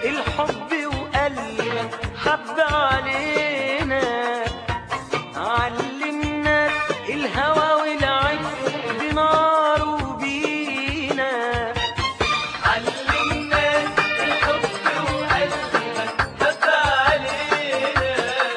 الحب وقلبك حب علينا علمنا الهوى والعيش بنار وبينا علمنا الحب وقلبك حب علينا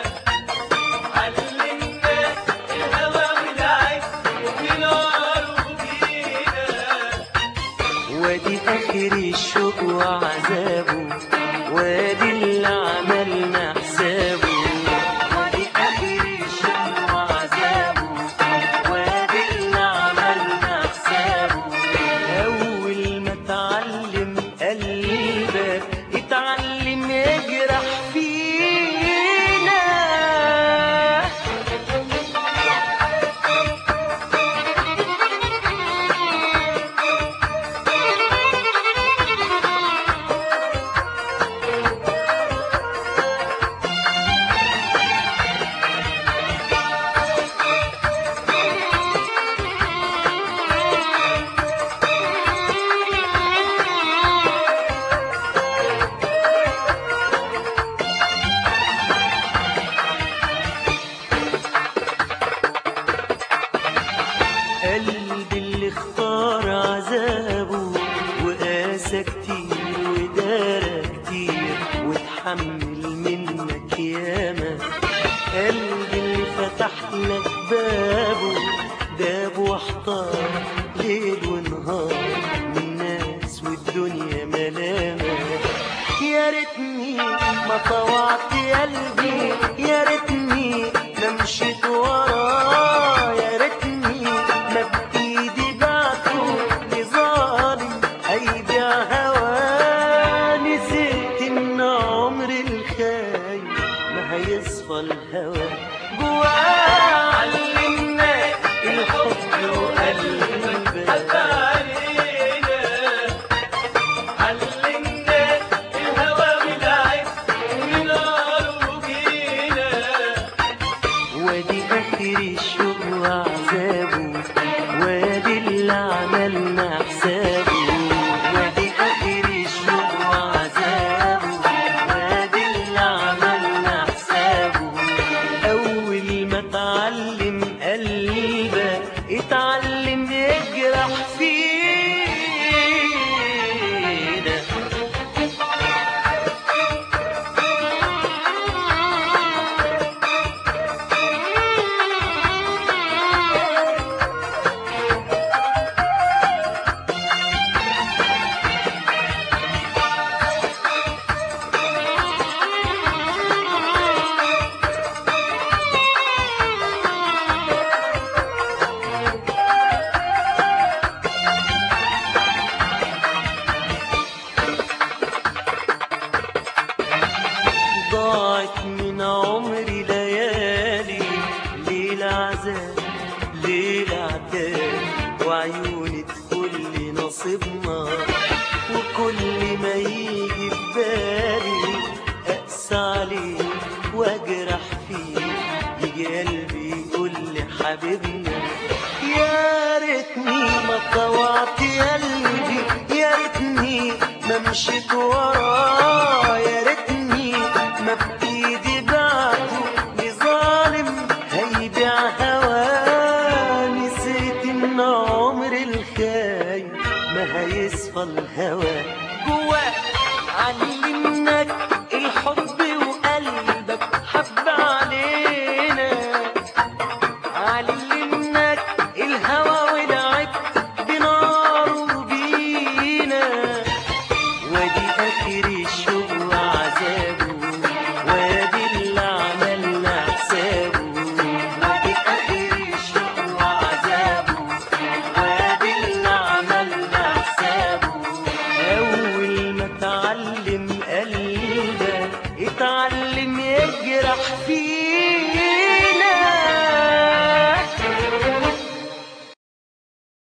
علمنا الهوى والعيش بنار وبينا وادي اخر الشوق وعذابه وادي اللي عملنا حسابه وادي اخر الشوق وعذابه وادي اللي عملنا حسابه اول ما اتعلم قلبك اتعلم يجرح فينا قلبي اللي اختار عذابه وقاسى كتير ودارى كتير واتحمل منك ياما قلبي اللي فتح لك بابه داب واحتار ليل ونهار من ناس والدنيا ملامة يا ريتني ما طوعت قلبي يا ريتني ما مشيت وراه يا ريتني ما بايدي بعته لظالم هيبيع هواه نسيت ان عمر الخاين ما هيصفى الهوى جواه علمنا الحب وقلبك علينا علمنا الهوى والعيش ونار وجينا وادي اخر الشوق وعذابه وادي اللي عملنا حسابه وادي اخر الشوق وعذابه وادي اللي عملنا حسابه اول ما اتعلم قلبك اتعلم يجرح فينا ضاعت من عمري ليالي ليلة عذاب ليلة عتاب وعيوني تقول نصيبنا وكل ما يجي في بالي أقسى عليه وأجرح فيه يجي قلبي يقول لي حبيبنا يا ريتني ما طوعت قلبي يا ريتني ما مشيت وراه